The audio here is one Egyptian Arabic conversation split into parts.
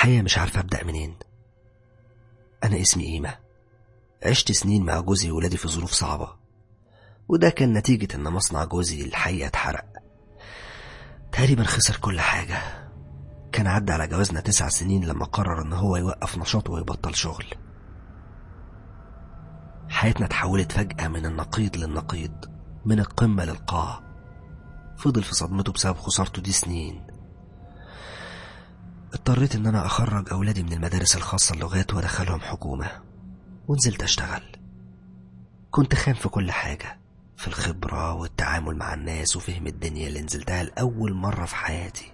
الحقيقة مش عارف أبدأ منين أنا اسمي إيمة عشت سنين مع جوزي وولادي في ظروف صعبة وده كان نتيجة إن مصنع جوزي الحقيقة اتحرق تقريبا خسر كل حاجة كان عدى على جوازنا تسع سنين لما قرر إن هو يوقف نشاطه ويبطل شغل حياتنا اتحولت فجأة من النقيض للنقيض من القمة للقاع فضل في صدمته بسبب خسارته دي سنين اضطريت ان انا اخرج اولادي من المدارس الخاصة اللغات وادخلهم حكومة ونزلت اشتغل كنت خام في كل حاجة في الخبرة والتعامل مع الناس وفهم الدنيا اللي نزلتها لأول مرة في حياتي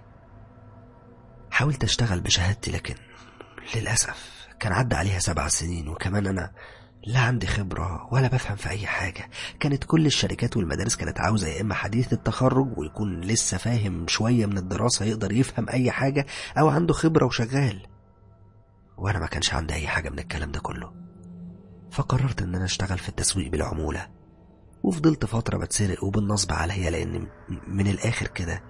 حاولت اشتغل بشهادتي لكن للأسف كان عدى عليها سبع سنين وكمان أنا لا عندي خبرة ولا بفهم في أي حاجة كانت كل الشركات والمدارس كانت عاوزة يا إما حديث التخرج ويكون لسه فاهم شوية من الدراسة يقدر يفهم أي حاجة أو عنده خبرة وشغال وأنا ما كانش عندي أي حاجة من الكلام ده كله فقررت إن أنا أشتغل في التسويق بالعمولة وفضلت فترة بتسرق وبالنصب عليا لأن من الآخر كده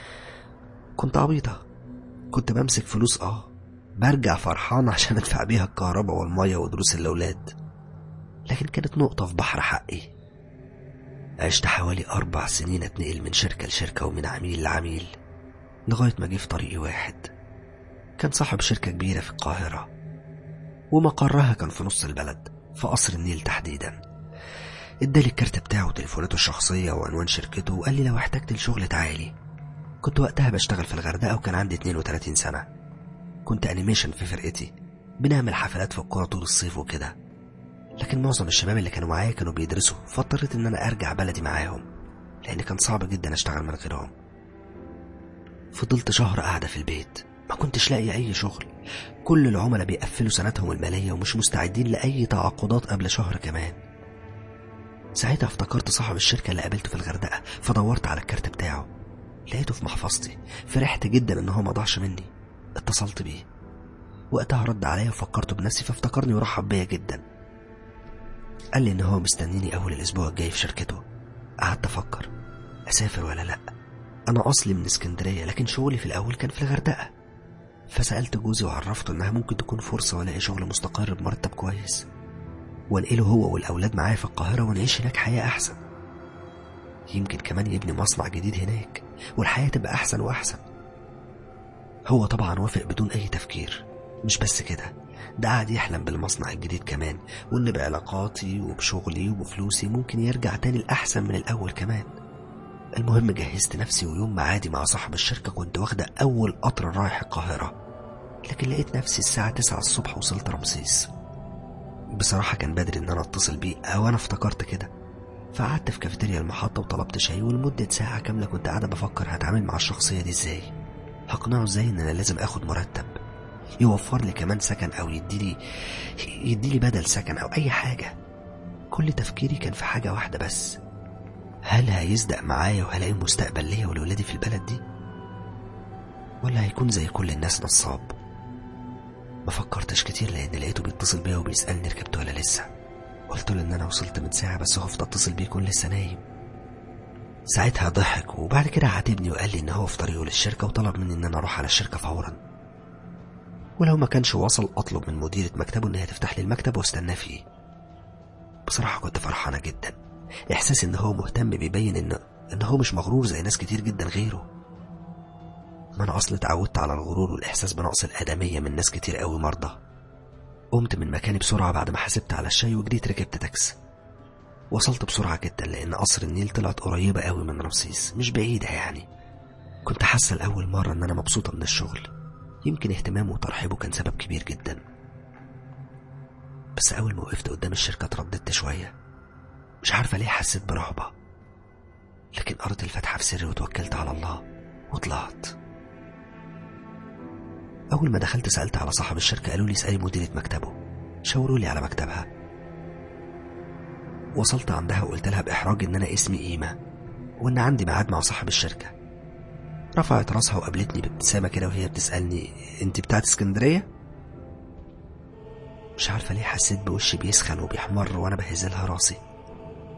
كنت عبيطة كنت بمسك فلوس اه برجع فرحان عشان ادفع بيها الكهرباء والمية ودروس الأولاد لكن كانت نقطة في بحر حقي عشت حوالي أربع سنين أتنقل من شركة لشركة ومن عميل لعميل لغاية ما جه في طريقي واحد كان صاحب شركة كبيرة في القاهرة ومقرها كان في نص البلد في قصر النيل تحديدا ادالي الكارت بتاعه وتليفوناته الشخصية وعنوان شركته وقال لي لو احتجت الشغل تعالي كنت وقتها بشتغل في الغردقة وكان عندي 32 سنة كنت انيميشن في فرقتي بنعمل حفلات في الكورة طول الصيف وكده لكن معظم الشباب اللي كانوا معايا كانوا بيدرسوا فاضطريت ان انا ارجع بلدي معاهم لان كان صعب جدا اشتغل من غيرهم فضلت شهر قاعدة في البيت ما كنتش لاقي اي شغل كل العملاء بيقفلوا سنتهم المالية ومش مستعدين لأي تعاقدات قبل شهر كمان ساعتها افتكرت صاحب الشركة اللي قابلته في الغردقة فدورت على الكارت بتاعه لقيته في محفظتي فرحت جدا ان هو ما ضاعش مني اتصلت بيه وقتها رد عليا وفكرته بنفسي فافتكرني ورحب بيا جدا قال لي ان هو مستنيني اول الاسبوع الجاي في شركته قعدت افكر اسافر ولا لا انا اصلي من اسكندريه لكن شغلي في الاول كان في الغردقه فسالت جوزي وعرفته انها ممكن تكون فرصه والاقي شغل مستقر بمرتب كويس وانقله هو والاولاد معايا في القاهره ونعيش هناك حياه احسن يمكن كمان يبني مصنع جديد هناك والحياه تبقى احسن واحسن هو طبعا وافق بدون اي تفكير مش بس كده ده قاعد يحلم بالمصنع الجديد كمان وان بعلاقاتي وبشغلي وبفلوسي ممكن يرجع تاني الأحسن من الأول كمان المهم جهزت نفسي ويوم معادي مع صاحب الشركة كنت واخدة أول قطر رايح القاهرة لكن لقيت نفسي الساعة 9 الصبح وصلت رمسيس بصراحة كان بدري إن أنا أتصل بيه أو أنا افتكرت كده فقعدت في كافيتيريا المحطة وطلبت شاي ولمدة ساعة كاملة كنت قاعدة بفكر هتعامل مع الشخصية دي ازاي هقنعه ازاي ان انا لازم اخد مرتب يوفر لي كمان سكن او يديلي يديلي بدل سكن او اي حاجة كل تفكيري كان في حاجة واحدة بس هل هيصدق معايا وهلاقي مستقبل ليا ولولادي في البلد دي ولا هيكون زي كل الناس نصاب ما فكرتش كتير لان لقيته بيتصل بيا وبيسألني ركبت ولا لسه قلت له ان انا وصلت من ساعة بس خفت اتصل بيه يكون لسه نايم ساعتها ضحك وبعد كده عاتبني وقال لي ان هو في طريقه للشركة وطلب مني ان انا اروح على الشركة فورا ولو ما كانش وصل اطلب من مديرة مكتبه ان هي تفتح لي المكتب واستناه فيه بصراحة كنت فرحانة جدا احساس ان هو مهتم بيبين ان ان هو مش مغرور زي ناس كتير جدا غيره ما انا اصلا اتعودت على الغرور والاحساس بنقص الادمية من ناس كتير قوي مرضى قمت من مكاني بسرعة بعد ما حسبت على الشاي وجريت ركبت تاكسي وصلت بسرعة جدا لأن قصر النيل طلعت قريبة قوي من رمسيس مش بعيدة يعني كنت حاسة لأول مرة إن أنا مبسوطة من الشغل يمكن اهتمامه وترحيبه كان سبب كبير جدا بس أول ما وقفت قدام الشركة اترددت شوية مش عارفة ليه حسيت برهبة لكن قريت الفاتحة في سري وتوكلت على الله وطلعت أول ما دخلت سألت على صاحب الشركة قالوا لي اسألي مديرة مكتبه شاوروا لي على مكتبها وصلت عندها وقلت لها بإحراج إن أنا اسمي إيمة وإن عندي ميعاد مع صاحب الشركة رفعت راسها وقابلتني بابتسامة كده وهي بتسألني أنت بتاعت اسكندرية؟ مش عارفة ليه حسيت بوشي بيسخن وبيحمر وأنا بهزلها راسي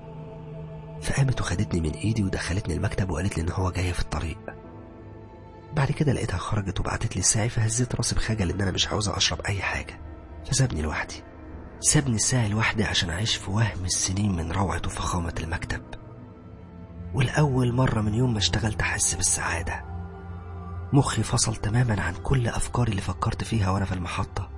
فقامت وخدتني من إيدي ودخلتني المكتب وقالت لي إن هو جاي في الطريق بعد كده لقيتها خرجت وبعتت لي الساعي فهزيت راسي بخجل ان انا مش عاوزة اشرب اي حاجة فسابني لوحدي سابني الساعي لوحدي عشان اعيش في وهم السنين من روعة وفخامة المكتب والأول مرة من يوم ما اشتغلت أحس بالسعادة مخي فصل تماما عن كل أفكاري اللي فكرت فيها وأنا في المحطة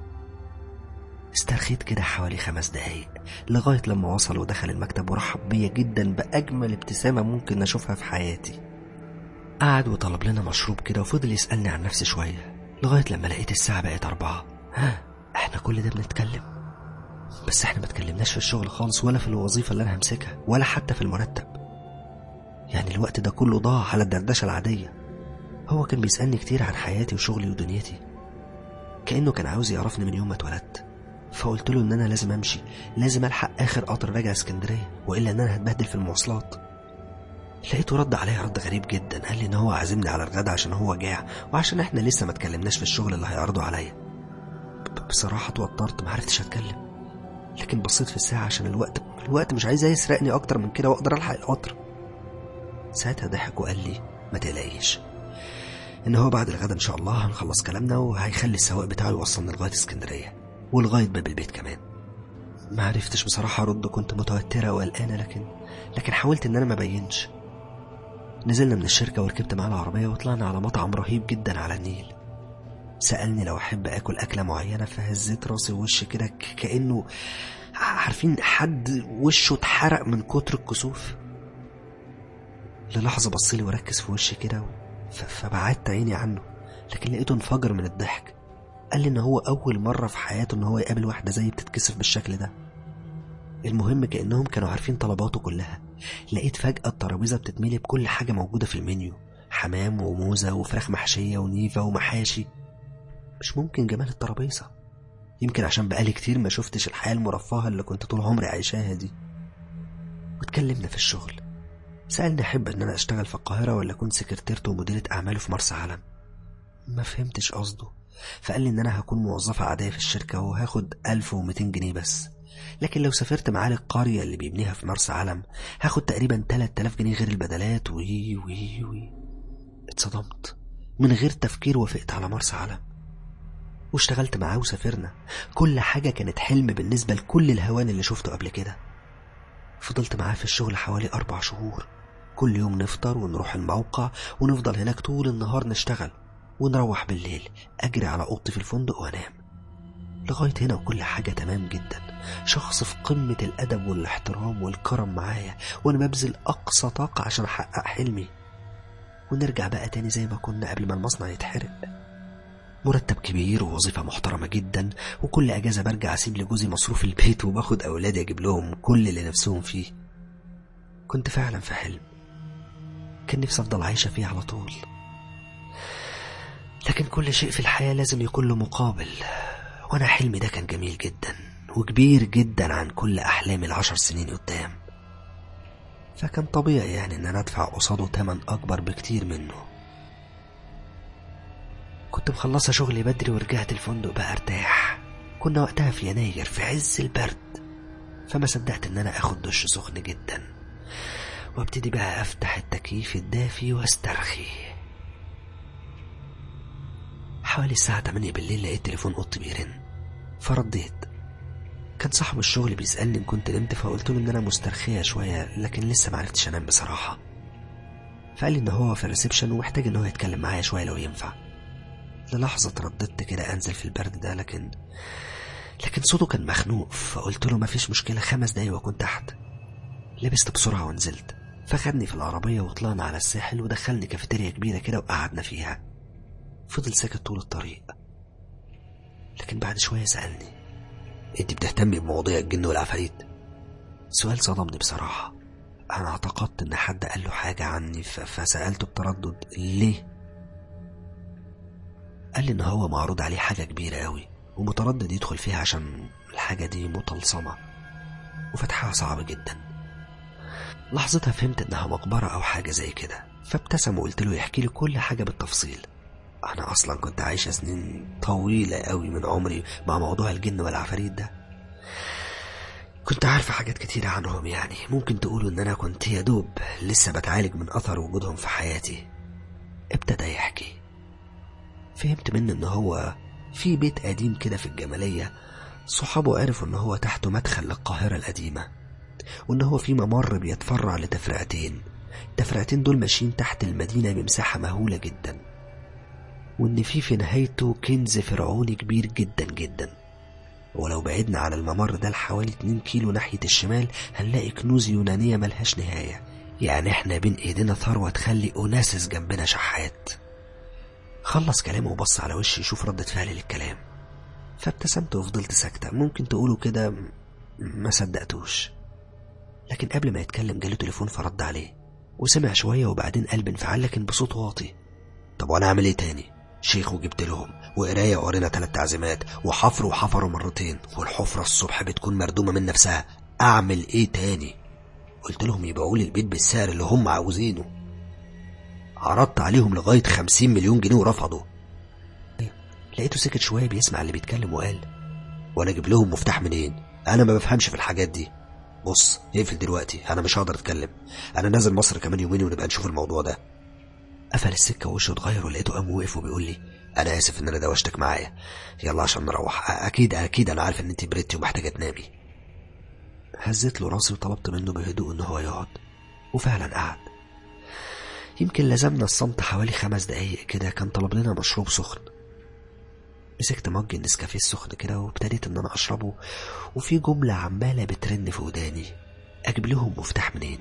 استرخيت كده حوالي خمس دقايق لغاية لما وصل ودخل المكتب ورحب بيا جدا بأجمل ابتسامة ممكن أشوفها في حياتي قعد وطلب لنا مشروب كده وفضل يسألني عن نفسي شوية لغاية لما لقيت الساعة بقت أربعة ها احنا كل ده بنتكلم بس احنا ما اتكلمناش في الشغل خالص ولا في الوظيفة اللي أنا همسكها ولا حتى في المرتب يعني الوقت ده كله ضاع على الدردشة العادية هو كان بيسألني كتير عن حياتي وشغلي ودنيتي كأنه كان عاوز يعرفني من يوم ما اتولدت فقلت له ان انا لازم امشي لازم الحق اخر قطر راجع اسكندريه والا ان انا هتبهدل في المواصلات لقيته رد عليا رد غريب جدا قال لي ان هو عازمني على الغدا عشان هو جاع وعشان احنا لسه ما اتكلمناش في الشغل اللي هيعرضه عليا بصراحه اتوترت ما عرفتش اتكلم لكن بصيت في الساعه عشان الوقت الوقت مش عايز يسرقني اكتر من كده واقدر الحق القطر ساعتها ضحك وقال لي ما تقلقيش ان هو بعد الغدا ان شاء الله هنخلص كلامنا وهيخلي السواق بتاعه يوصلنا لغايه اسكندريه ولغايه باب البيت كمان ما عرفتش بصراحه ارد كنت متوتره وقلقانه لكن لكن حاولت ان انا ما بينش نزلنا من الشركه وركبت معاه العربيه وطلعنا على مطعم رهيب جدا على النيل سالني لو احب اكل اكله معينه فهزيت راسي ووشي كده كانه عارفين حد وشه اتحرق من كتر الكسوف للحظة بصلي وركز في وشي كده فبعدت عيني عنه لكن لقيته انفجر من الضحك قال لي ان هو اول مرة في حياته ان هو يقابل واحدة زي بتتكسف بالشكل ده المهم كأنهم كانوا عارفين طلباته كلها لقيت فجأة الترابيزة بتتملي بكل حاجة موجودة في المنيو حمام وموزة وفراخ محشية ونيفة ومحاشي مش ممكن جمال الترابيزة يمكن عشان بقالي كتير ما شفتش الحياة المرفهة اللي كنت طول عمري عايشاها دي واتكلمنا في الشغل سألني أحب إن أنا أشتغل في القاهرة ولا أكون سكرتيرته ومديرة أعماله في مرسى علم ما فهمتش قصده فقال لي إن أنا هكون موظفة عادية في الشركة وهاخد 1200 جنيه بس لكن لو سافرت معاه للقرية اللي بيبنيها في مرسى علم هاخد تقريبا 3000 جنيه غير البدلات وي وي وي اتصدمت من غير تفكير وافقت على مرسى علم واشتغلت معاه وسافرنا كل حاجة كانت حلم بالنسبة لكل الهوان اللي شفته قبل كده فضلت معاه في الشغل حوالي أربع شهور كل يوم نفطر ونروح الموقع ونفضل هناك طول النهار نشتغل ونروح بالليل أجري على أوضتي في الفندق وأنام لغاية هنا وكل حاجة تمام جدا شخص في قمة الأدب والاحترام والكرم معايا وأنا ببذل أقصى طاقة عشان أحقق حلمي ونرجع بقى تاني زي ما كنا قبل ما المصنع يتحرق مرتب كبير ووظيفة محترمة جدا وكل أجازة برجع أسيب لجوزي مصروف البيت وباخد أولادي أجيب لهم كل اللي نفسهم فيه كنت فعلا في حلم كان نفسي أفضل عايشة فيه على طول لكن كل شيء في الحياة لازم يكون له مقابل وأنا حلمي ده كان جميل جدا وكبير جدا عن كل أحلامي العشر سنين قدام فكان طبيعي يعني إن أنا أدفع قصاده تمن أكبر بكتير منه كنت مخلصة شغلي بدري ورجعت الفندق بقى ارتاح كنا وقتها في يناير في عز البرد فما صدقت ان انا اخد دش سخن جدا وابتدي بقى افتح التكييف الدافي واسترخي حوالي الساعة 8 بالليل لقيت تليفون اوضتي بيرن فرديت كان صاحب الشغل بيسألني إن كنت نمت فقلت له إن أنا مسترخية شوية لكن لسه معرفتش أنام بصراحة فقال لي إن هو في الريسبشن ومحتاج إن هو يتكلم معايا شوية لو ينفع للحظة ترددت كده أنزل في البرد ده لكن لكن صوته كان مخنوق فقلت له مفيش مشكلة خمس دقايق وأكون تحت لبست بسرعة ونزلت فخدني في العربية وطلعنا على الساحل ودخلني كافيتيريا كبيرة كده وقعدنا فيها فضل ساكت طول الطريق لكن بعد شوية سألني انت بتهتمي بمواضيع الجن والعفاريت سؤال صدمني بصراحة أنا اعتقدت إن حد قال له حاجة عني ف- فسألته بتردد ليه قال لي إن هو معروض عليه حاجة كبيرة قوي ومتردد يدخل فيها عشان الحاجة دي مطلسمة وفتحها صعب جدا لحظتها فهمت إنها مقبرة أو حاجة زي كده فابتسم وقلت له يحكي لي كل حاجة بالتفصيل أنا أصلا كنت عايشة سنين طويلة قوي من عمري مع موضوع الجن والعفاريت ده كنت عارفة حاجات كتيرة عنهم يعني ممكن تقولوا إن أنا كنت يا دوب لسه بتعالج من أثر وجودهم في حياتي ابتدى يحكي فهمت منه إن هو في بيت قديم كده في الجمالية صحابه عرفوا إن هو تحته مدخل للقاهرة القديمة وإن هو في ممر بيتفرع لتفرقتين التفرقتين دول ماشيين تحت المدينة بمساحة مهولة جدا وإن في في نهايته كنز فرعوني كبير جدا جدا ولو بعدنا عن الممر ده لحوالي 2 كيلو ناحية الشمال هنلاقي كنوز يونانية ملهاش نهاية يعني احنا بين ايدينا ثروة تخلي أوناسس جنبنا شحات خلص كلامه وبص على وشي يشوف ردة فعلي للكلام فابتسمت وفضلت ساكتة ممكن تقولوا كده ما صدقتوش لكن قبل ما يتكلم جاله تليفون فرد عليه وسمع شوية وبعدين قلب انفعال لكن بصوت واطي طب وانا اعمل ايه تاني شيخ وجبت لهم وقراية وقرينا تلات تعزيمات وحفر وحفروا مرتين والحفرة الصبح بتكون مردومة من نفسها اعمل ايه تاني قلت لهم يبيعوا لي البيت بالسعر اللي هم عاوزينه عرضت عليهم لغاية خمسين مليون جنيه ورفضوا لقيته سكت شوية بيسمع اللي بيتكلم وقال وانا اجيب لهم مفتاح منين انا ما بفهمش في الحاجات دي بص اقفل دلوقتي انا مش هقدر اتكلم انا نازل مصر كمان يومين ونبقى نشوف الموضوع ده قفل السكة ووشه اتغير ولقيته قام وقف وبيقول لي انا اسف ان انا دوشتك معايا يلا عشان نروح اكيد اكيد انا عارف ان انت بريتي ومحتاجه تنامي هزيت له راسي وطلبت منه بهدوء ان هو يقعد وفعلا قعد يمكن لزمنا الصمت حوالي خمس دقايق كده كان طلب لنا مشروب سخن مسكت مج النسكافيه السخن كده وابتديت ان انا اشربه وفي جملة عمالة بترن في وداني اجيب لهم مفتاح منين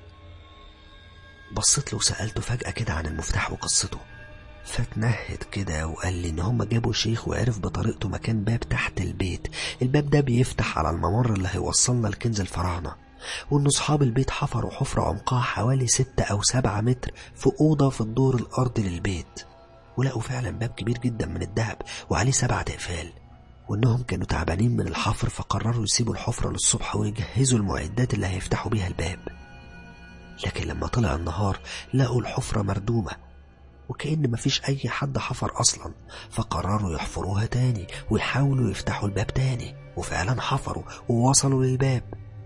بصيت له وسألته فجأة كده عن المفتاح وقصته فتنهد كده وقال لي ان هم جابوا شيخ وعرف بطريقته مكان باب تحت البيت الباب ده بيفتح على الممر اللي هيوصلنا لكنز الفراعنة وان اصحاب البيت حفروا حفرة عمقها حوالي ستة او سبعة متر في اوضة في الدور الارضي للبيت ولقوا فعلا باب كبير جدا من الذهب وعليه سبعة اقفال وانهم كانوا تعبانين من الحفر فقرروا يسيبوا الحفرة للصبح ويجهزوا المعدات اللي هيفتحوا بيها الباب لكن لما طلع النهار لقوا الحفرة مردومة وكأن مفيش أي حد حفر أصلا فقرروا يحفروها تاني ويحاولوا يفتحوا الباب تاني وفعلا حفروا ووصلوا للباب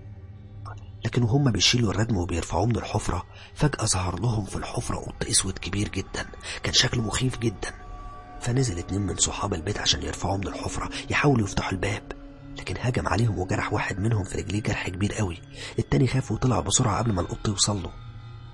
لكن وهم بيشيلوا الردم وبيرفعوه من الحفرة فجأة ظهر لهم في الحفرة قط أسود كبير جدا كان شكله مخيف جدا فنزل اتنين من صحاب البيت عشان يرفعوه من الحفرة يحاولوا يفتحوا الباب لكن هجم عليهم وجرح واحد منهم في رجليه جرح كبير قوي التاني خاف وطلع بسرعة قبل ما القط يوصل له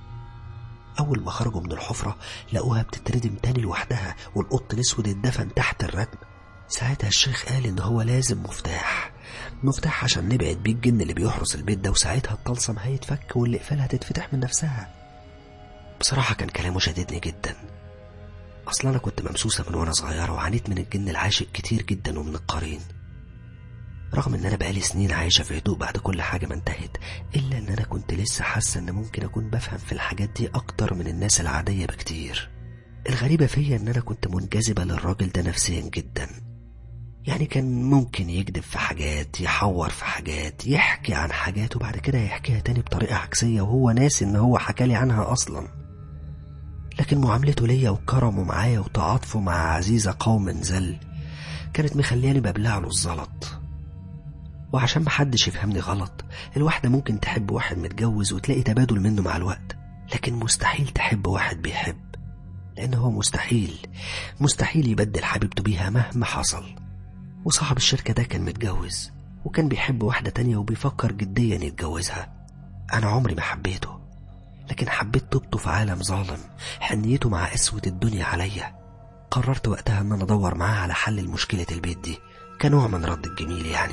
أول ما خرجوا من الحفرة لقوها بتتردم تاني لوحدها والقط الأسود اتدفن تحت الردم ساعتها الشيخ قال إن هو لازم مفتاح مفتاح عشان نبعد بيه الجن اللي بيحرس البيت ده وساعتها الطلسم هيتفك والإقفال هتتفتح من نفسها بصراحة كان كلامه شددني جدا أصلا أنا كنت ممسوسة من وأنا صغيرة وعانيت من الجن العاشق كتير جدا ومن القرين رغم ان انا بقالي سنين عايشه في هدوء بعد كل حاجه ما انتهت الا ان انا كنت لسه حاسه ان ممكن اكون بفهم في الحاجات دي اكتر من الناس العاديه بكتير الغريبه فيا ان انا كنت منجذبه للراجل ده نفسيا جدا يعني كان ممكن يكذب في حاجات يحور في حاجات يحكي عن حاجات وبعد كده يحكيها تاني بطريقه عكسيه وهو ناسي ان هو حكالي عنها اصلا لكن معاملته ليا وكرمه معايا وتعاطفه مع عزيزه قوم ذل كانت مخلياني ببلع له الزلط وعشان محدش يفهمني غلط الواحدة ممكن تحب واحد متجوز وتلاقي تبادل منه مع الوقت لكن مستحيل تحب واحد بيحب لأن هو مستحيل مستحيل يبدل حبيبته بيها مهما حصل وصاحب الشركة ده كان متجوز وكان بيحب واحدة تانية وبيفكر جديا يتجوزها أنا عمري ما حبيته لكن حبيت طوبته في عالم ظالم حنيته مع أسود الدنيا عليا قررت وقتها ان انا ادور معاه على حل لمشكلة البيت دي كنوع من رد الجميل يعني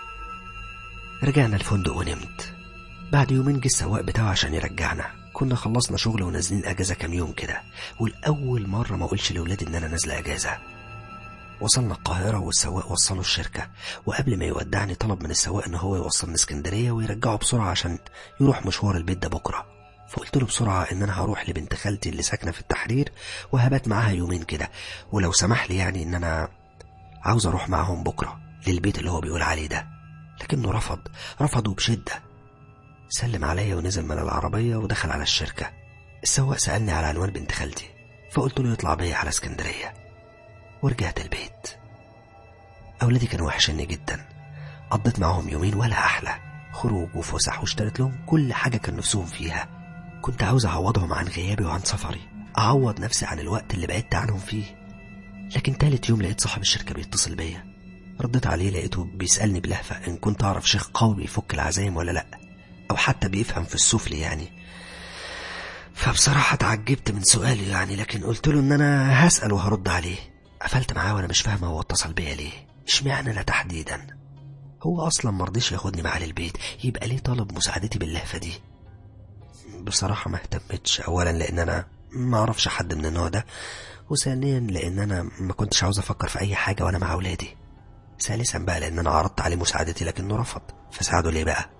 رجعنا الفندق ونمت بعد يومين جه السواق بتاعه عشان يرجعنا كنا خلصنا شغل ونازلين اجازه كام يوم كده والاول مره ما اقولش لاولادي ان انا نازله اجازه وصلنا القاهرة والسواق وصله الشركة وقبل ما يودعني طلب من السواق ان هو يوصلني اسكندرية ويرجعه بسرعة عشان يروح مشوار البيت ده بكرة فقلت له بسرعة ان انا هروح لبنت خالتي اللي ساكنة في التحرير وهبات معاها يومين كده ولو سمح لي يعني ان انا عاوز اروح معاهم بكرة للبيت اللي هو بيقول عليه ده لكنه رفض رفضه بشدة سلم عليا ونزل من العربية ودخل على الشركة السواق سألني على عنوان بنت خالتي فقلت له يطلع بيا على اسكندرية ورجعت البيت أولادي كانوا وحشني جدا قضيت معاهم يومين ولا أحلى خروج وفسح واشتريت لهم كل حاجة كان نفسهم فيها كنت عاوز أعوضهم عن غيابي وعن سفري أعوض نفسي عن الوقت اللي بعدت عنهم فيه لكن تالت يوم لقيت صاحب الشركة بيتصل بيا رديت عليه لقيته بيسألني بلهفة إن كنت أعرف شيخ قوي بيفك العزايم ولا لأ أو حتى بيفهم في السفلي يعني فبصراحة اتعجبت من سؤاله يعني لكن قلت له إن أنا هسأل وهرد عليه قفلت معاه وأنا مش فاهمة هو اتصل بيا ليه اشمعنى أنا تحديدا هو أصلا مرضيش ياخدني معاه للبيت يبقى ليه طلب مساعدتي باللهفة دي بصراحة ما اهتمتش أولا لأن أنا ما أعرفش حد من النوع ده وثانيا لأن أنا ما كنتش عاوز أفكر في أي حاجة وأنا مع أولادي ثالثا بقى لأن أنا عرضت عليه مساعدتي لكنه رفض فساعده ليه بقى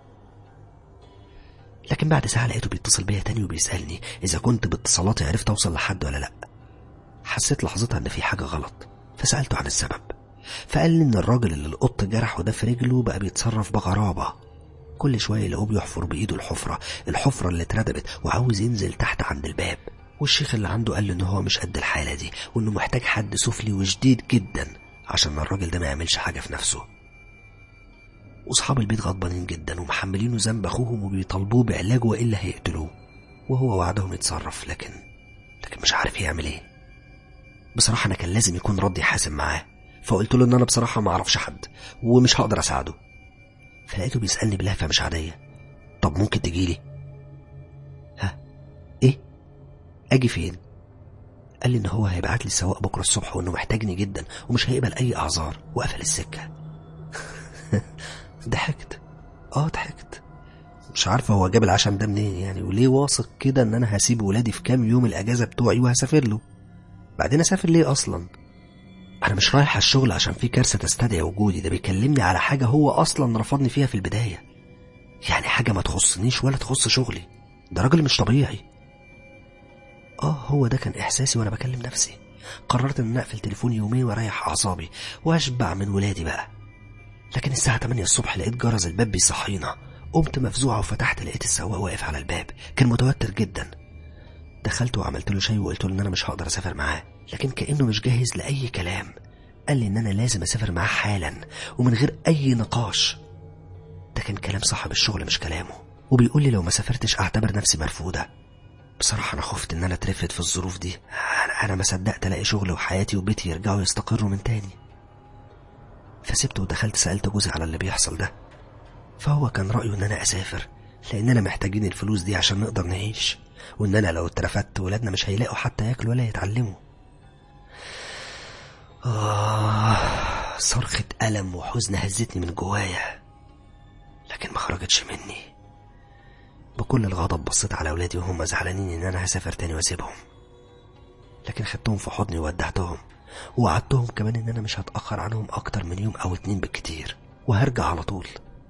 لكن بعد ساعة لقيته بيتصل بيا تاني وبيسألني إذا كنت باتصالاتي عرفت أوصل لحد ولا لأ حسيت لحظتها إن في حاجة غلط فسألته عن السبب فقال لي إن الراجل اللي القط جرحه ده في رجله بقى بيتصرف بغرابة كل شوية يلاقوه بيحفر بإيده الحفرة الحفرة اللي اتردبت وعاوز ينزل تحت عند الباب والشيخ اللي عنده قال له إن هو مش قد الحالة دي وإنه محتاج حد سفلي وشديد جدا عشان الراجل ده ما يعملش حاجة في نفسه وأصحاب البيت غضبانين جدا ومحملينه ذنب أخوهم وبيطالبوه بعلاج وإلا هيقتلوه وهو وعدهم يتصرف لكن لكن مش عارف يعمل إيه بصراحة أنا كان لازم يكون ردي حاسم معاه فقلت له إن أنا بصراحة ما أعرفش حد ومش هقدر أساعده فلقيته بيسألني بلهفة مش عادية طب ممكن تجيلي ها إيه أجي فين قال لي إن هو هيبعت لي السواق بكرة الصبح وإنه محتاجني جدا ومش هيقبل أي أعذار وقفل السكة ضحكت اه ضحكت مش عارفة هو جاب العشم ده منين يعني وليه واثق كده ان انا هسيب ولادي في كام يوم الاجازة بتوعي وهسافر له بعدين اسافر ليه اصلا انا مش رايح على الشغل عشان في كارثة تستدعي وجودي ده بيكلمني على حاجة هو اصلا رفضني فيها في البداية يعني حاجة ما تخصنيش ولا تخص شغلي ده راجل مش طبيعي اه هو ده كان احساسي وانا بكلم نفسي قررت ان اقفل تليفوني يومين واريح اعصابي واشبع من ولادي بقى لكن الساعة 8 الصبح لقيت جرس الباب بيصحينا قمت مفزوعة وفتحت لقيت السواق واقف على الباب كان متوتر جدا دخلت وعملت له شاي وقلت له ان انا مش هقدر اسافر معاه لكن كانه مش جاهز لاي كلام قال لي ان انا لازم اسافر معاه حالا ومن غير اي نقاش ده كان كلام صاحب الشغل مش كلامه وبيقول لي لو ما سافرتش اعتبر نفسي مرفوضة بصراحة أنا خفت إن أنا اترفد في الظروف دي أنا, أنا ما صدقت ألاقي شغل وحياتي وبيتي يرجعوا يستقروا من تاني فسبت ودخلت سألت جوزي على اللي بيحصل ده فهو كان رأيه إن أنا أسافر لأننا محتاجين الفلوس دي عشان نقدر نعيش وإن أنا لو اترفدت ولادنا مش هيلاقوا حتى ياكلوا ولا يتعلموا آه صرخة ألم وحزن هزتني من جوايا لكن ما خرجتش مني بكل الغضب بصيت على أولادي وهم زعلانين إن أنا هسافر تاني وأسيبهم لكن خدتهم في حضني وودعتهم ووعدتهم كمان إن أنا مش هتأخر عنهم أكتر من يوم أو اتنين بالكتير وهرجع على طول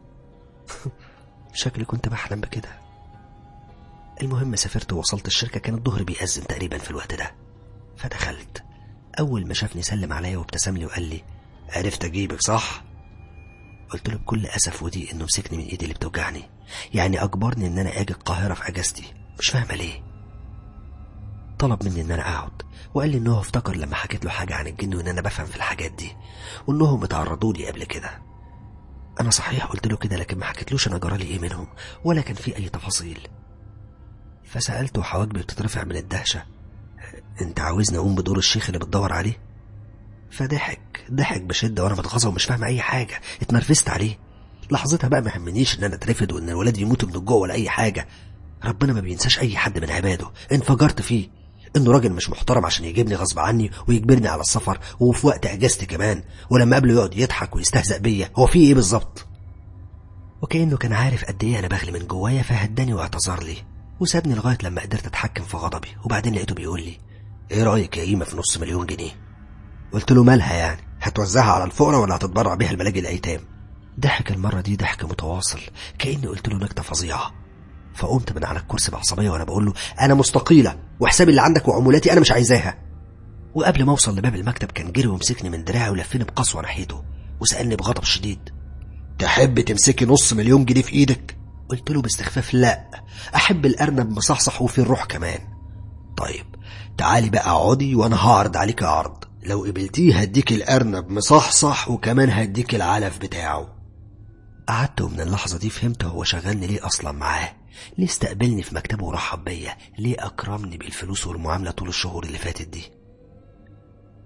شكلي كنت بحلم بكده المهم سافرت ووصلت الشركة كان الظهر بيأذن تقريبا في الوقت ده فدخلت أول ما شافني سلم عليا وابتسم لي وقال لي عرفت أجيبك صح؟ قلت له بكل أسف وضيق إنه مسكني من إيدي اللي بتوجعني يعني أجبرني إن أنا أجي القاهرة في أجازتي مش فاهمة ليه طلب مني إن أنا أقعد وقال لي إن هو افتكر لما حكيت له حاجة عن الجن وإن أنا بفهم في الحاجات دي وإنهم اتعرضوا لي قبل كده أنا صحيح قلت له كده لكن ما حكيتلوش أنا جرالي إيه منهم ولا كان في أي تفاصيل فسألته حواجبي بتترفع من الدهشة أنت عاوزني أقوم بدور الشيخ اللي بتدور عليه فضحك ضحك بشدة وأنا متغاظة ومش فاهم أي حاجة اتنرفزت عليه لحظتها بقى ما همنيش إن أنا اترفد وإن الولاد يموتوا من الجوع ولا أي حاجة ربنا ما بينساش أي حد من عباده انفجرت فيه إنه راجل مش محترم عشان يجيبني غصب عني ويجبرني على السفر وفي وقت أجازتي كمان ولما قبله يقعد يضحك ويستهزأ بيا هو في إيه بالظبط وكأنه كان عارف قد إيه أنا بغلي من جوايا فهداني واعتذر لي وسابني لغاية لما قدرت أتحكم في غضبي وبعدين لقيته بيقول لي إيه رأيك يا قيمة في نص مليون جنيه قلت له مالها يعني هتوزعها على الفقراء ولا هتتبرع بيها لملاجئ الأيتام ضحك المرة دي ضحك متواصل كأني قلت له نكتة فظيعة فقمت من على الكرسي بعصبية وأنا بقول له أنا مستقيلة وحسابي اللي عندك وعمولاتي أنا مش عايزاها وقبل ما أوصل لباب المكتب كان جري ومسكني من دراعي ولفني بقسوة ناحيته وسألني بغضب شديد تحب تمسكي نص مليون جنيه في إيدك قلت له باستخفاف لا أحب الأرنب مصحصح وفي الروح كمان طيب تعالي بقى اقعدي وأنا هعرض عليك عرض لو قبلتيه هديك الأرنب مصحصح وكمان هديك العلف بتاعه قعدت ومن اللحظة دي فهمت هو شغلني ليه أصلا معاه ليه استقبلني في مكتبه ورحب بيا ليه أكرمني بالفلوس والمعاملة طول الشهور اللي فاتت دي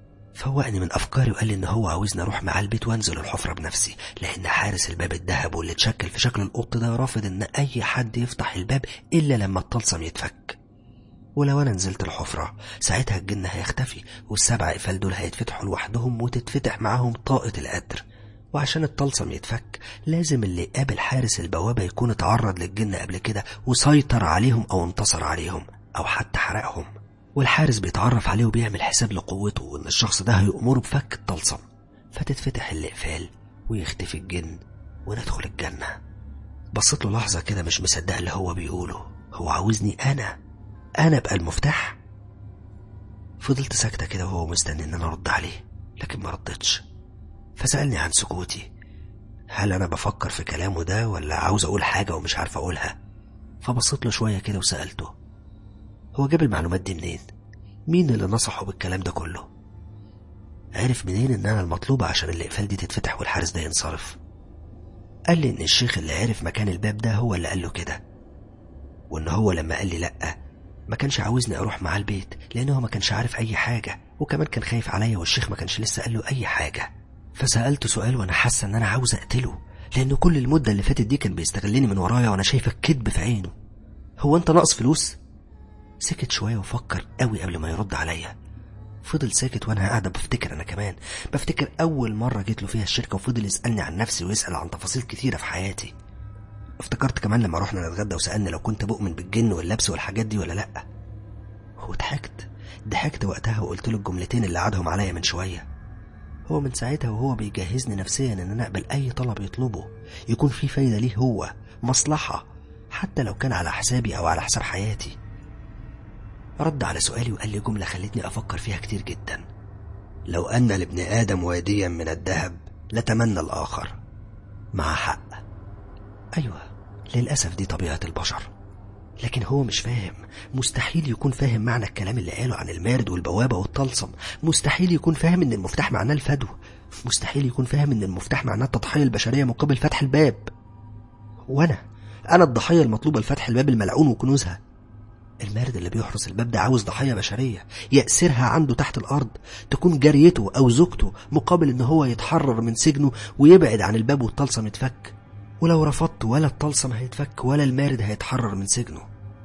فوقني من أفكاري وقال لي إن هو عاوزني أروح معاه البيت وأنزل الحفرة بنفسي لأن حارس الباب الذهب واللي اتشكل في شكل القط ده رافض إن أي حد يفتح الباب إلا لما الطلسم يتفك ولو أنا نزلت الحفرة ساعتها الجن هيختفي والسبع قفال دول هيتفتحوا لوحدهم وتتفتح معاهم طاقة القدر وعشان الطلسم يتفك لازم اللي قابل حارس البوابة يكون اتعرض للجن قبل كده وسيطر عليهم أو انتصر عليهم أو حتى حرقهم والحارس بيتعرف عليه وبيعمل حساب لقوته وإن الشخص ده هيأمره بفك الطلسم فتتفتح الإقفال ويختفي الجن وندخل الجنة بصيت له لحظة كده مش مصدق اللي هو بيقوله هو عاوزني أنا أنا أبقى المفتاح فضلت ساكتة كده وهو مستني إن أنا أرد عليه لكن ما ردتش فسألني عن سكوتي هل أنا بفكر في كلامه ده ولا عاوز أقول حاجة ومش عارف أقولها فبصيت له شوية كده وسألته هو جاب المعلومات دي منين مين اللي نصحه بالكلام ده كله عرف منين ان انا المطلوبة عشان الاقفال دي تتفتح والحارس ده ينصرف قال لي ان الشيخ اللي عرف مكان الباب ده هو اللي قال له كده وان هو لما قال لي لأ ما كانش عاوزني اروح معاه البيت لان هو ما كانش عارف اي حاجة وكمان كان خايف عليا والشيخ ما كانش لسه قال له اي حاجة فسألته سؤال وانا حاسة ان انا عاوز اقتله لان كل المدة اللي فاتت دي كان بيستغلني من ورايا وانا شايفة الكذب في عينه هو انت ناقص فلوس سكت شوية وفكر قوي قبل ما يرد عليا فضل ساكت وانا قاعدة بفتكر انا كمان بفتكر اول مرة جيت له فيها الشركة وفضل يسألني عن نفسي ويسأل عن تفاصيل كتيرة في حياتي افتكرت كمان لما رحنا نتغدى وسألني لو كنت بؤمن بالجن واللبس والحاجات دي ولا لأ وضحكت ضحكت وقتها وقلت له الجملتين اللي عادهم عليا من شوية هو من ساعتها وهو بيجهزني نفسيا ان انا اقبل اي طلب يطلبه يكون في فايدة ليه هو مصلحة حتى لو كان على حسابي او على حساب حياتي رد على سؤالي وقال لي جملة خلتني أفكر فيها كتير جدا لو أن لابن آدم واديا من الذهب لتمنى الآخر مع حق أيوة للأسف دي طبيعة البشر لكن هو مش فاهم مستحيل يكون فاهم معنى الكلام اللي قاله عن المارد والبوابة والطلسم مستحيل يكون فاهم ان المفتاح معناه الفدو مستحيل يكون فاهم ان المفتاح معناه التضحية البشرية مقابل فتح الباب وانا انا الضحية المطلوبة لفتح الباب الملعون وكنوزها المارد اللي بيحرس الباب ده عاوز ضحية بشرية يأسرها عنده تحت الأرض تكون جاريته أو زوجته مقابل إن هو يتحرر من سجنه ويبعد عن الباب والطلسم يتفك ولو رفضت ولا الطلسم هيتفك ولا المارد هيتحرر من سجنه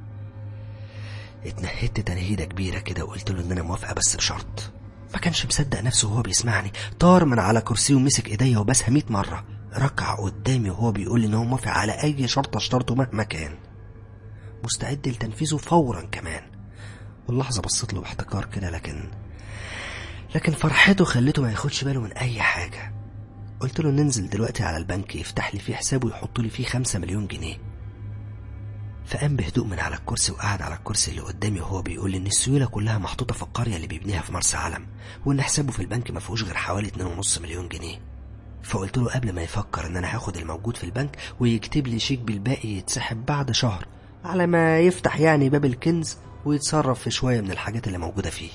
اتنهدت تنهيدة كبيرة كده وقلت له إن أنا موافقة بس بشرط ما كانش مصدق نفسه وهو بيسمعني طار من على كرسيه ومسك ايديا وبسها مية مرة ركع قدامي وهو بيقول لي إن هو موافق على أي شرط اشترطه مهما كان مستعد لتنفيذه فورا كمان واللحظة بصيت له باحتكار كده لكن لكن فرحته خلته ما ياخدش باله من أي حاجة قلت له ننزل دلوقتي على البنك يفتح لي فيه حساب ويحط لي فيه خمسة مليون جنيه فقام بهدوء من على الكرسي وقعد على الكرسي اللي قدامي وهو بيقول لي ان السيوله كلها محطوطه في القريه اللي بيبنيها في مرسى علم وان حسابه في البنك ما فيهوش غير حوالي 2.5 مليون جنيه فقلت له قبل ما يفكر ان انا هاخد الموجود في البنك ويكتب لي شيك بالباقي يتسحب بعد شهر على ما يفتح يعني باب الكنز ويتصرف في شويه من الحاجات اللي موجوده فيه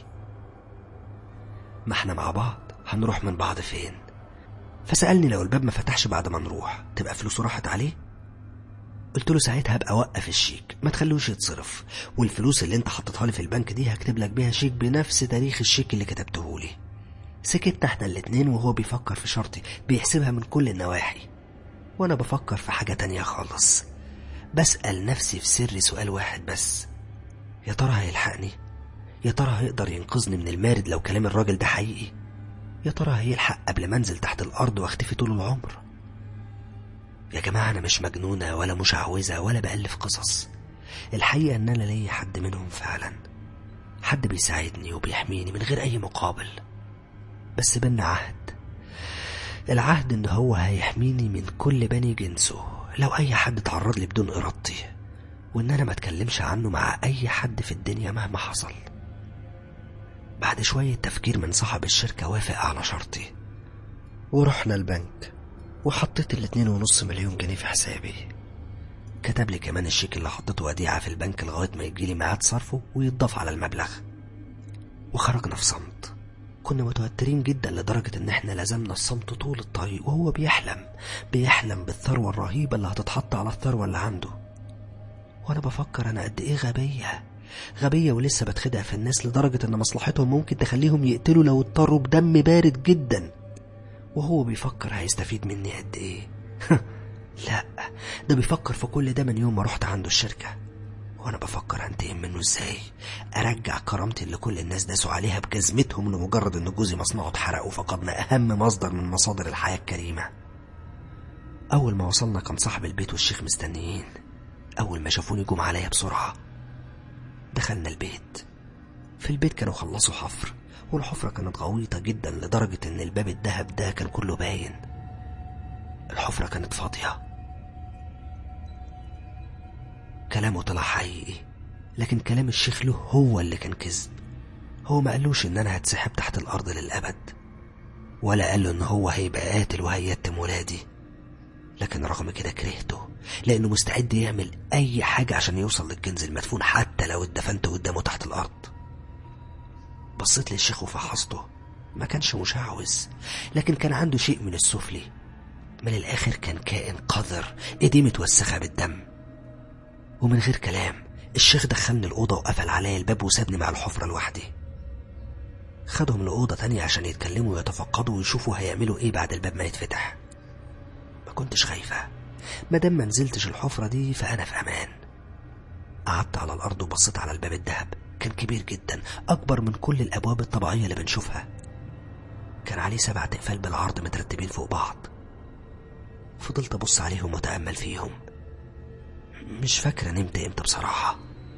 ما احنا مع بعض هنروح من بعض فين فسألني لو الباب ما فتحش بعد ما نروح تبقى فلوسه راحت عليه قلت له ساعتها ابقى اوقف الشيك ما تخلوش يتصرف والفلوس اللي انت حطيتها لي في البنك دي هكتب لك بيها شيك بنفس تاريخ الشيك اللي كتبته لي سكت احنا الاتنين وهو بيفكر في شرطي بيحسبها من كل النواحي وانا بفكر في حاجة تانية خالص بسأل نفسي في سري سؤال واحد بس يا ترى هيلحقني يا ترى هيقدر ينقذني من المارد لو كلام الراجل ده حقيقي يا ترى هيلحق قبل ما انزل تحت الارض واختفي طول العمر يا جماعة أنا مش مجنونة ولا مشعوذة ولا بألف قصص الحقيقة إن أنا ليا حد منهم فعلا حد بيساعدني وبيحميني من غير أي مقابل بس بينا عهد العهد إن هو هيحميني من كل بني جنسه لو أي حد تعرض لي بدون إرادتي وإن أنا ما أتكلمش عنه مع أي حد في الدنيا مهما حصل بعد شوية تفكير من صاحب الشركة وافق على شرطي ورحنا البنك وحطيت الاتنين ونص مليون جنيه في حسابي كتب لي كمان الشيك اللي حطيته وديعة في البنك لغاية ما يجيلي ميعاد صرفه ويتضاف على المبلغ وخرجنا في صمت كنا متوترين جدا لدرجة ان احنا لزمنا الصمت طول الطريق وهو بيحلم بيحلم بالثروة الرهيبة اللي هتتحط على الثروة اللي عنده وانا بفكر انا قد ايه غبية غبية ولسه بتخدع في الناس لدرجة إن مصلحتهم ممكن تخليهم يقتلوا لو اضطروا بدم بارد جدا وهو بيفكر هيستفيد مني قد إيه لا ده بيفكر في كل ده من يوم ما رحت عنده الشركة وأنا بفكر أنتقم منه إزاي أرجع كرامتي اللي كل الناس داسوا عليها بجزمتهم لمجرد إن جوزي مصنعه اتحرق وفقدنا أهم مصدر من مصادر الحياة الكريمة أول ما وصلنا كان صاحب البيت والشيخ مستنيين أول ما شافوني جم عليا بسرعة دخلنا البيت في البيت كانوا خلصوا حفر والحفرة كانت غويطة جدا لدرجة إن الباب الدهب ده كان كله باين الحفرة كانت فاضية كلامه طلع حقيقي لكن كلام الشيخ له هو اللي كان كذب هو ما قالوش إن أنا هتسحب تحت الأرض للأبد ولا قال له إن هو هيبقى قاتل وهيتم ولادي لكن رغم كده كرهته لأنه مستعد يعمل أي حاجة عشان يوصل للكنز المدفون حتى لو اتدفنت قدامه تحت الأرض بصيت للشيخ وفحصته ما كانش مشعوذ لكن كان عنده شيء من السفلي من الآخر كان كائن قذر ايديه متوسخة بالدم ومن غير كلام الشيخ دخلني الأوضة وقفل عليا الباب وسابني مع الحفرة لوحدي خدهم لأوضة تانية عشان يتكلموا ويتفقدوا ويشوفوا هيعملوا ايه بعد الباب ما يتفتح ما كنتش خايفة مادام ما نزلتش الحفرة دي فأنا في أمان قعدت على الأرض وبصيت على الباب الذهب كان كبير جدا أكبر من كل الأبواب الطبيعية اللي بنشوفها كان عليه سبع تقفال بالعرض مترتبين فوق بعض فضلت أبص عليهم وأتأمل فيهم مش فاكرة نمت امتى بصراحة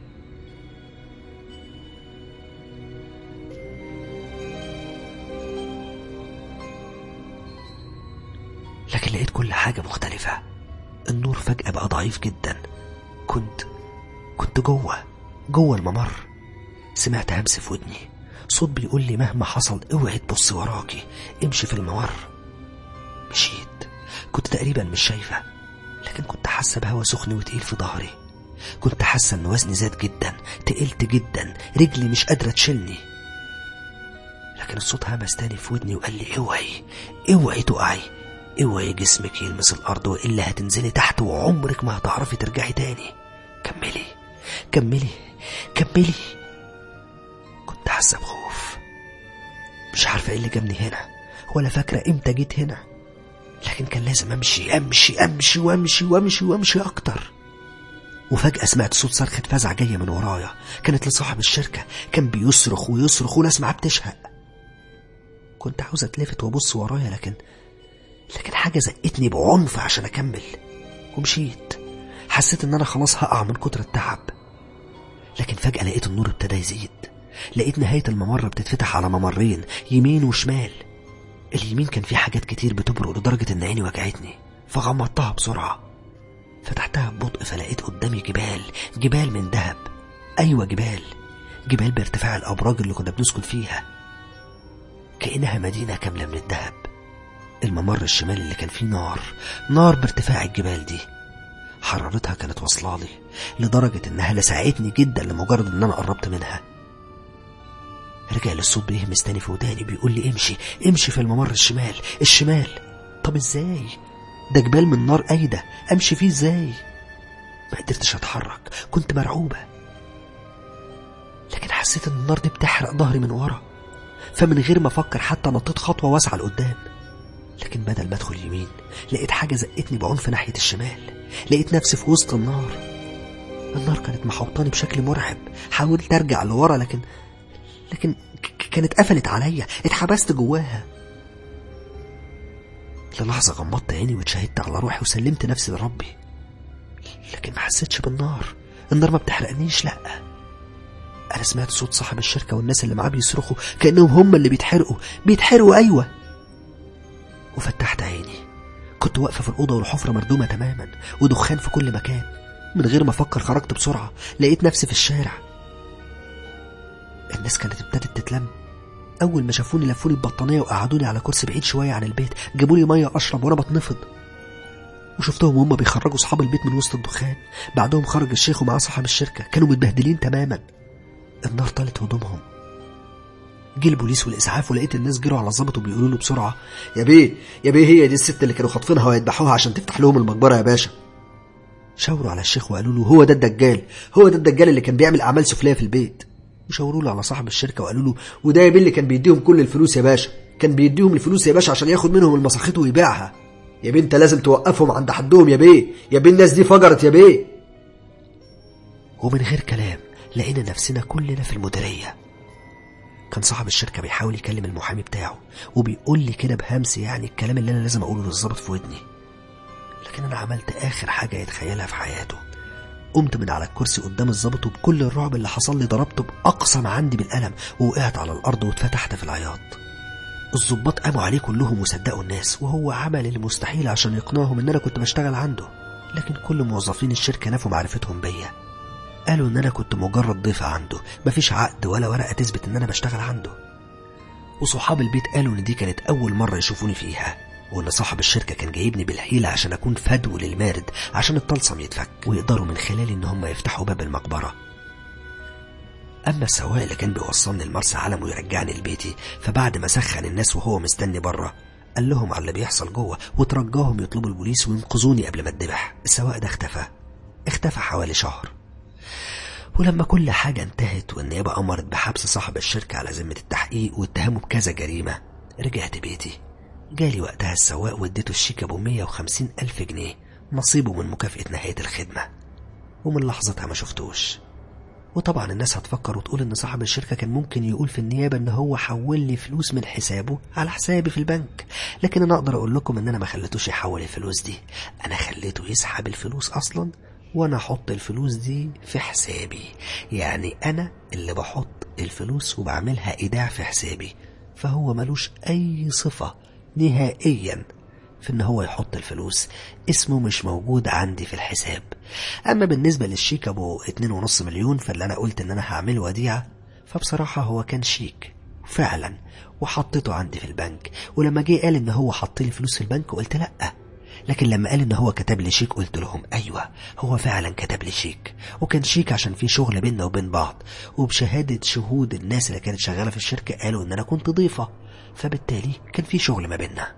لكن لقيت كل حاجة مختلفة النور فجأة بقى ضعيف جدا كنت كنت جوه جوه الممر سمعت همس في ودني صوت بيقول لي مهما حصل اوعي تبص وراكي امشي في الممر مشيت كنت تقريبا مش شايفة لكن كنت حاسة بهوا سخن وتقيل في ظهري كنت حاسة ان وزني زاد جدا تقلت جدا رجلي مش قادرة تشيلني لكن الصوت همس تاني في ودني وقال لي اوعي اوعي تقعي اوعي جسمك يلمس الارض والا هتنزلي تحت وعمرك ما هتعرفي ترجعي تاني كملي كملي كملي كنت حاسه بخوف مش عارفه ايه اللي جابني هنا ولا فاكره امتى جيت هنا لكن كان لازم امشي امشي امشي وامشي وامشي وامشي اكتر وفجأة سمعت صوت صرخة فزع جاية من ورايا كانت لصاحب الشركة كان بيصرخ ويصرخ وناس معاه بتشهق كنت عاوز اتلفت وابص ورايا لكن لكن حاجة زقتني بعنف عشان أكمل ومشيت حسيت إن أنا خلاص هقع من كتر التعب لكن فجأة لقيت النور ابتدى يزيد لقيت نهاية الممر بتتفتح على ممرين يمين وشمال اليمين كان فيه حاجات كتير بتبرق لدرجة إن عيني وجعتني فغمضتها بسرعة فتحتها ببطء فلقيت قدامي جبال جبال من ذهب أيوة جبال جبال بارتفاع الأبراج اللي كنا بنسكن فيها كأنها مدينة كاملة من الذهب الممر الشمالي اللي كان فيه نار نار بارتفاع الجبال دي حرارتها كانت واصلالي لدرجة إنها لسعتني جدا لمجرد إن أنا قربت منها رجع للصوت بيهمس تاني في وداني بيقول لي امشي امشي في الممر الشمال الشمال طب ازاي ده جبال من نار أيدة امشي فيه ازاي ما قدرتش اتحرك كنت مرعوبة لكن حسيت ان النار دي بتحرق ظهري من ورا فمن غير ما افكر حتى نطيت خطوة واسعة لقدام لكن بدل ما ادخل يمين لقيت حاجة زقتني بعنف ناحية الشمال لقيت نفسي في وسط النار النار كانت محوطاني بشكل مرعب حاولت ارجع لورا لكن لكن ك- كانت قفلت عليا اتحبست جواها للحظة غمضت عيني واتشهدت على روحي وسلمت نفسي لربي لكن ما حسيتش بالنار النار ما بتحرقنيش لا انا سمعت صوت صاحب الشركة والناس اللي معاه بيصرخوا كأنهم هم اللي بيتحرقوا بيتحرقوا ايوه وفتحت عيني كنت واقفة في الأوضة والحفرة مردومة تماما ودخان في كل مكان من غير ما أفكر خرجت بسرعة لقيت نفسي في الشارع الناس كانت ابتدت تتلم أول ما شافوني لفوني ببطانية وقعدوني على كرسي بعيد شوية عن البيت جابولي مية أشرب وأنا بتنفض وشفتهم هم بيخرجوا أصحاب البيت من وسط الدخان بعدهم خرج الشيخ ومعاه صاحب الشركة كانوا متبهدلين تماما النار طالت هدومهم جه البوليس والاسعاف ولقيت الناس جروا على الظابط وبيقولوا له بسرعه يا بيه يا بيه هي دي الست اللي كانوا خاطفينها ويذبحوها عشان تفتح لهم المقبره يا باشا شاوروا على الشيخ وقالوا له هو ده الدجال هو ده الدجال اللي كان بيعمل اعمال سفليه في البيت وشاوروا له على صاحب الشركه وقالوا له وده يا بيه اللي كان بيديهم كل الفلوس يا باشا كان بيديهم الفلوس يا باشا عشان ياخد منهم المساخيط ويبيعها يا بيه انت لازم توقفهم عند حدهم يا بيه يا بيه الناس دي فجرت يا بيه ومن غير كلام لقينا نفسنا كلنا في المديريه كان صاحب الشركه بيحاول يكلم المحامي بتاعه وبيقول لي كده بهمس يعني الكلام اللي انا لازم اقوله للظابط في ودني لكن انا عملت اخر حاجه يتخيلها في حياته قمت من على الكرسي قدام الظابط وبكل الرعب اللي حصل لي ضربته باقصى ما عندي بالقلم ووقعت على الارض واتفتحت في العياط الظباط قاموا عليه كلهم وصدقوا الناس وهو عمل المستحيل عشان يقنعهم ان انا كنت بشتغل عنده لكن كل موظفين الشركه نفوا معرفتهم بيا قالوا ان انا كنت مجرد ضيف عنده مفيش عقد ولا ورقه تثبت ان انا بشتغل عنده وصحاب البيت قالوا ان دي كانت اول مره يشوفوني فيها وان صاحب الشركه كان جايبني بالحيله عشان اكون فدو للمارد عشان الطلسم يتفك ويقدروا من خلالي ان هم يفتحوا باب المقبره اما السواق اللي كان بيوصلني لمرسى علم ويرجعني لبيتي فبعد ما سخن الناس وهو مستني بره قال لهم على اللي بيحصل جوه وترجاهم يطلبوا البوليس وينقذوني قبل ما اتذبح السواق ده اختفى اختفى حوالي شهر ولما كل حاجة انتهت والنيابة أمرت بحبس صاحب الشركة على ذمة التحقيق واتهمه بكذا جريمة رجعت بيتي جالي وقتها السواق واديته الشيك أبو 150 ألف جنيه نصيبه من مكافأة نهاية الخدمة ومن لحظتها ما شفتوش وطبعا الناس هتفكر وتقول ان صاحب الشركة كان ممكن يقول في النيابة ان هو حول لي فلوس من حسابه على حسابي في البنك لكن انا اقدر اقول لكم ان انا ما خليتوش يحول الفلوس دي انا خليته يسحب الفلوس اصلا وانا احط الفلوس دي في حسابي يعني انا اللي بحط الفلوس وبعملها ايداع في حسابي فهو ملوش اي صفة نهائيا في ان هو يحط الفلوس اسمه مش موجود عندي في الحساب اما بالنسبة للشيك ابو اتنين ونص مليون فاللي انا قلت ان انا هعمله وديعة فبصراحة هو كان شيك فعلا وحطيته عندي في البنك ولما جه قال ان هو حط لي فلوس في البنك قلت لأ لكن لما قال ان هو كتب لي شيك قلت لهم ايوه هو فعلا كتب لي شيك وكان شيك عشان في شغل بيننا وبين بعض وبشهادة شهود الناس اللي كانت شغالة في الشركة قالوا ان انا كنت ضيفة فبالتالي كان في شغل ما بيننا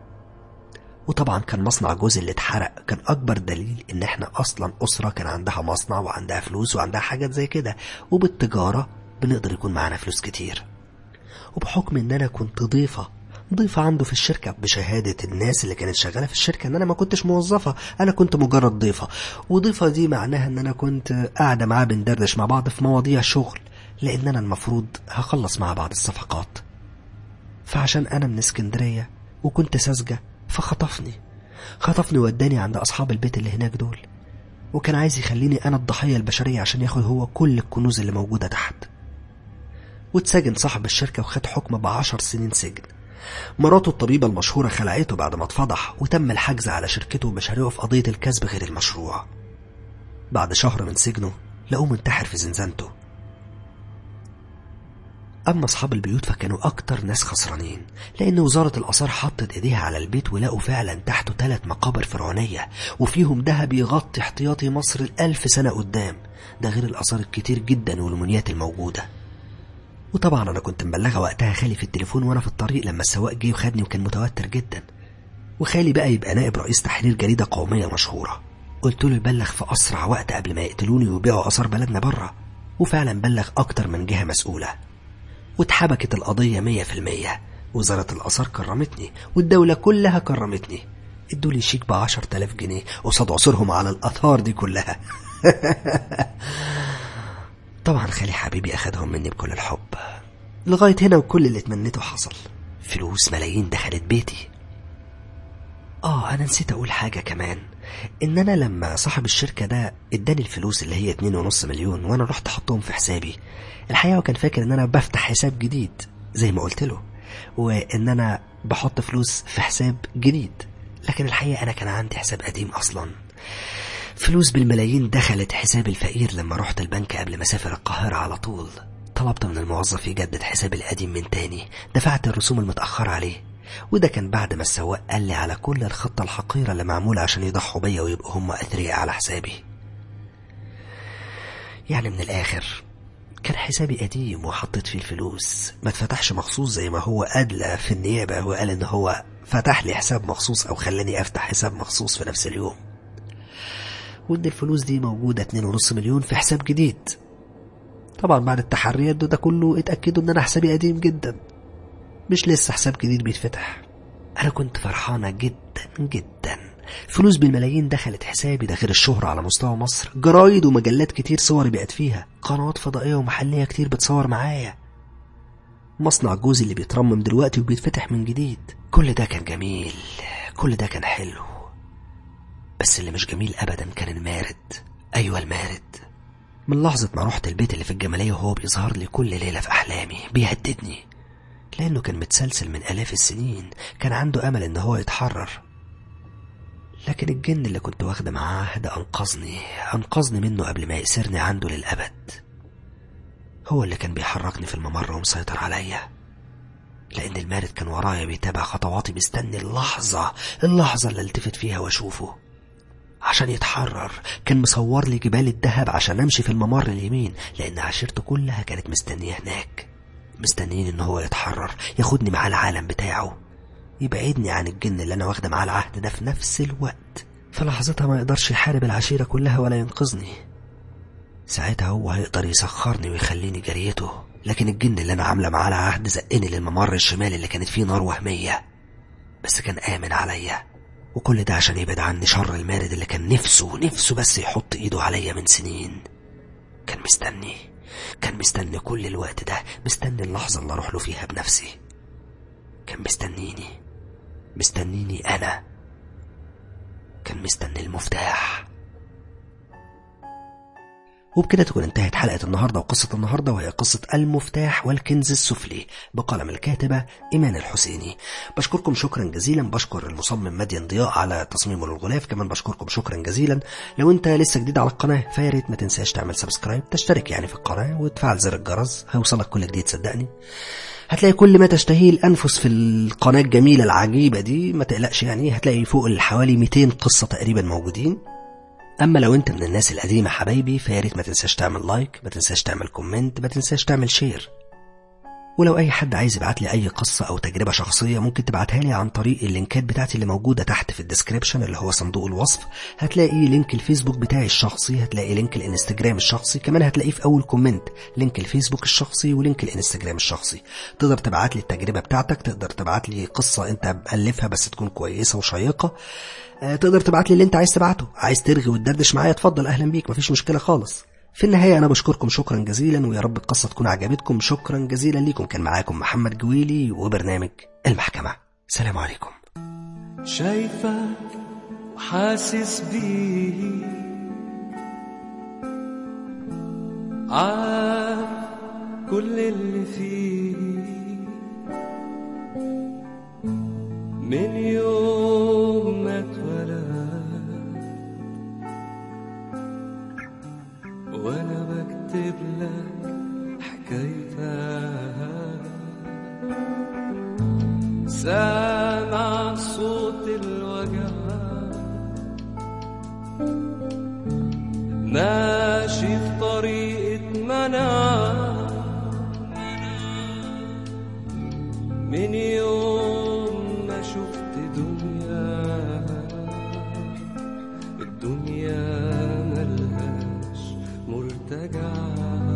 وطبعا كان مصنع جوز اللي اتحرق كان اكبر دليل ان احنا اصلا اسرة كان عندها مصنع وعندها فلوس وعندها حاجات زي كده وبالتجارة بنقدر يكون معانا فلوس كتير وبحكم ان انا كنت ضيفة ضيفة عنده في الشركة بشهادة الناس اللي كانت شغالة في الشركة ان انا ما كنتش موظفة انا كنت مجرد ضيفة وضيفة دي معناها ان انا كنت قاعدة معاه بندردش مع بعض في مواضيع شغل لان انا المفروض هخلص مع بعض الصفقات فعشان انا من اسكندرية وكنت ساذجة فخطفني خطفني وداني عند اصحاب البيت اللي هناك دول وكان عايز يخليني انا الضحية البشرية عشان ياخد هو كل الكنوز اللي موجودة تحت واتسجن صاحب الشركة وخد حكم بعشر سنين سجن مراته الطبيبة المشهورة خلعته بعد ما اتفضح وتم الحجز على شركته ومشاريعه في قضية الكسب غير المشروع بعد شهر من سجنه لقوه منتحر في زنزانته أما أصحاب البيوت فكانوا أكتر ناس خسرانين لأن وزارة الآثار حطت إيديها على البيت ولقوا فعلا تحته ثلاث مقابر فرعونية وفيهم ذهب يغطي احتياطي مصر الألف سنة قدام ده غير الآثار الكتير جدا والمنيات الموجودة وطبعا أنا كنت مبلغة وقتها خالي في التليفون وأنا في الطريق لما السواق جه وخدني وكان متوتر جدا وخالي بقى يبقى نائب رئيس تحرير جريدة قومية مشهورة قلت له يبلغ في أسرع وقت قبل ما يقتلوني ويبيعوا آثار بلدنا بره وفعلا بلغ أكتر من جهة مسؤولة واتحبكت القضية مية في المية وزارة الآثار كرمتني والدولة كلها كرمتني ادوا لي شيك بعشر تلاف جنيه قصاد عصورهم على الآثار دي كلها طبعا خالي حبيبي أخدهم مني بكل الحب لغاية هنا وكل اللي اتمنيته حصل فلوس ملايين دخلت بيتي آه أنا نسيت أقول حاجة كمان إن أنا لما صاحب الشركة ده اداني الفلوس اللي هي اتنين ونص مليون وأنا رحت أحطهم في حسابي الحقيقة هو كان فاكر إن أنا بفتح حساب جديد زي ما قلت له وإن أنا بحط فلوس في حساب جديد لكن الحقيقة أنا كان عندي حساب قديم أصلا فلوس بالملايين دخلت حساب الفقير لما رحت البنك قبل ما أسافر القاهرة على طول طلبت من الموظف يجدد حسابي القديم من تاني دفعت الرسوم المتأخرة عليه وده كان بعد ما السواق قال لي على كل الخطة الحقيرة اللي معمولة عشان يضحوا بيا ويبقوا هم أثرياء على حسابي يعني من الآخر كان حسابي قديم وحطيت فيه الفلوس ما اتفتحش مخصوص زي ما هو أدلى في النيابة وقال إن هو فتح لي حساب مخصوص أو خلاني أفتح حساب مخصوص في نفس اليوم وإن الفلوس دي موجودة اتنين ونص مليون في حساب جديد طبعا بعد التحريات ده, ده كله اتأكدوا إن أنا حسابي قديم جدا مش لسه حساب جديد بيتفتح أنا كنت فرحانة جدا جدا فلوس بالملايين دخلت حسابي ده غير الشهرة على مستوى مصر جرايد ومجلات كتير صوري بقت فيها قنوات فضائية ومحلية كتير بتصور معايا مصنع جوزي اللي بيترمم دلوقتي وبيتفتح من جديد كل ده كان جميل كل ده كان حلو بس اللي مش جميل أبدا كان المارد أيوة المارد من لحظة ما رحت البيت اللي في الجمالية وهو بيظهر لي كل ليلة في أحلامي بيهددني لأنه كان متسلسل من آلاف السنين كان عنده أمل إن هو يتحرر لكن الجن اللي كنت واخدة معاه عهد أنقذني أنقذني منه قبل ما يأسرني عنده للأبد هو اللي كان بيحركني في الممر ومسيطر عليا لأن المارد كان ورايا بيتابع خطواتي مستني اللحظة اللحظة اللي التفت فيها وأشوفه عشان يتحرر كان مصور لي جبال الذهب عشان أمشي في الممر اليمين لأن عشيرته كلها كانت مستنية هناك مستنيين إن هو يتحرر ياخدني معاه العالم بتاعه يبعدني عن الجن اللي أنا واخدة معاه العهد ده في نفس الوقت في لحظتها ما يقدرش يحارب العشيرة كلها ولا ينقذني ساعتها هو هيقدر يسخرني ويخليني جريته لكن الجن اللي أنا عاملة معاه العهد زقني للممر الشمالي اللي كانت فيه نار وهمية بس كان آمن عليا وكل ده عشان يبعد عني شر المارد اللي كان نفسه نفسه بس يحط ايده عليا من سنين كان مستني كان مستني كل الوقت ده مستني اللحظة اللي اروح له فيها بنفسي كان مستنيني مستنيني انا كان مستني المفتاح وبكده تكون انتهت حلقة النهاردة وقصة النهاردة وهي قصة المفتاح والكنز السفلي بقلم الكاتبة إيمان الحسيني بشكركم شكرا جزيلا بشكر المصمم مدين ضياء على تصميمه للغلاف كمان بشكركم شكرا جزيلا لو انت لسه جديد على القناة فيا ريت ما تنساش تعمل سبسكرايب تشترك يعني في القناة وتفعل زر الجرس هيوصلك كل جديد صدقني هتلاقي كل ما تشتهيه الأنفس في القناة الجميلة العجيبة دي ما تقلقش يعني هتلاقي فوق حوالي 200 قصة تقريبا موجودين اما لو انت من الناس القديمه حبايبي فيا ريت ما تنساش تعمل لايك ما تنساش تعمل كومنت ما تنساش تعمل شير ولو اي حد عايز يبعت لي اي قصه او تجربه شخصيه ممكن تبعتها لي عن طريق اللينكات بتاعتي اللي موجوده تحت في الديسكريبشن اللي هو صندوق الوصف هتلاقي لينك الفيسبوك بتاعي الشخصي هتلاقي لينك الانستجرام الشخصي كمان هتلاقيه في اول كومنت لينك الفيسبوك الشخصي ولينك الانستجرام الشخصي تقدر تبعت لي التجربه بتاعتك تقدر تبعت لي قصه انت مألفها بس تكون كويسه وشيقه تقدر تبعت لي اللي انت عايز تبعته عايز ترغي وتدردش معايا اتفضل اهلا بيك مفيش مشكله خالص في النهاية أنا بشكركم شكرا جزيلا ويا رب القصة تكون عجبتكم شكرا جزيلا ليكم كان معاكم محمد جويلي وبرنامج المحكمة سلام عليكم شايفك وحاسس بيه عارف كل اللي فيه من يوم ما اتولد وانا بكتب لك حكايتك سامع صوت الوجع ماشي في طريقة منع من يوم ما شفت دنيا الدنيا ملهاش مرتجع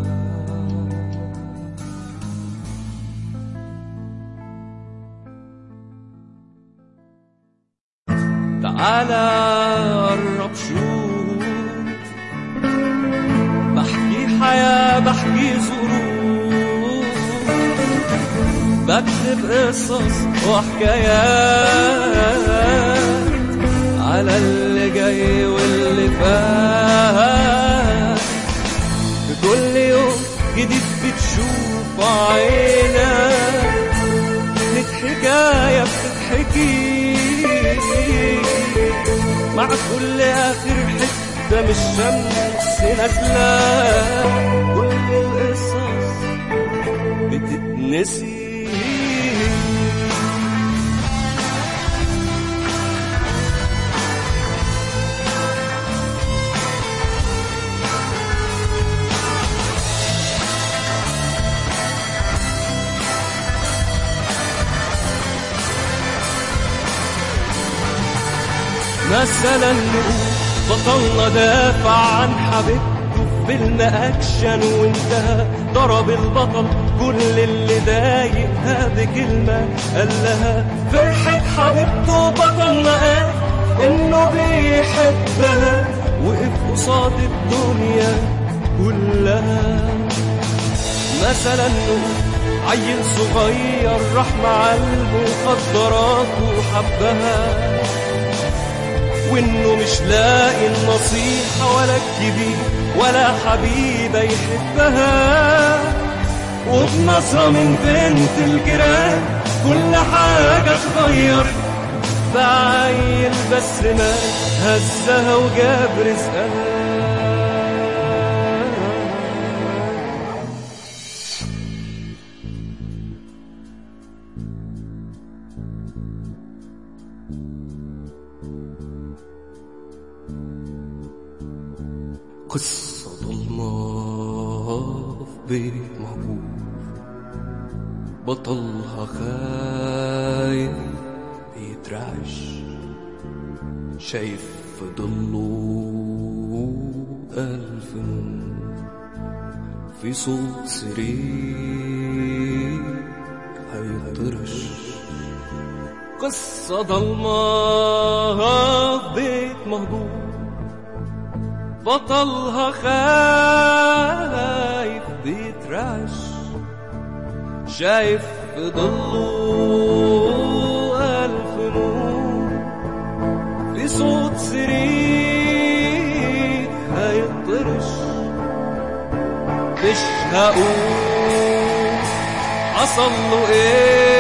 تعالى قرب شوف بحكي حياة بحكي ظروف بكتب قصص وحكايات على اللي جاي واللي فات في كل يوم جديد بتشوف عينك كانت حكاية بتتحكي مع كل آخر حتة من الشمس نازلة كل القصص بتتنسي مثلا نقول بطلنا دافع عن حبيبته في فيلم اكشن وانتهى ضرب البطل كل اللي ضايقها بكلمة قال لها فرحة حبيبته بطلنا قال انه بيحبها وقف قصاد الدنيا كلها مثلا عيل صغير راح مع المخدرات وحبها وانه مش لاقي النصيحة ولا الكبير ولا حبيبة يحبها وبنظرة من بنت الجيران كل حاجة اتغيرت بعيل بس ما هزها وجاب رزقها قصة ضلمة في بيت مهجور بطلها خايف بيترعش شايف في ضله ألف نور في صوت سرير هيطرش قصة ضلمة في بيت مهجور بطلها خايف بيترعش شايف في ضله ألف نور في صوت سرير هيطرش مش هقول حصل له ايه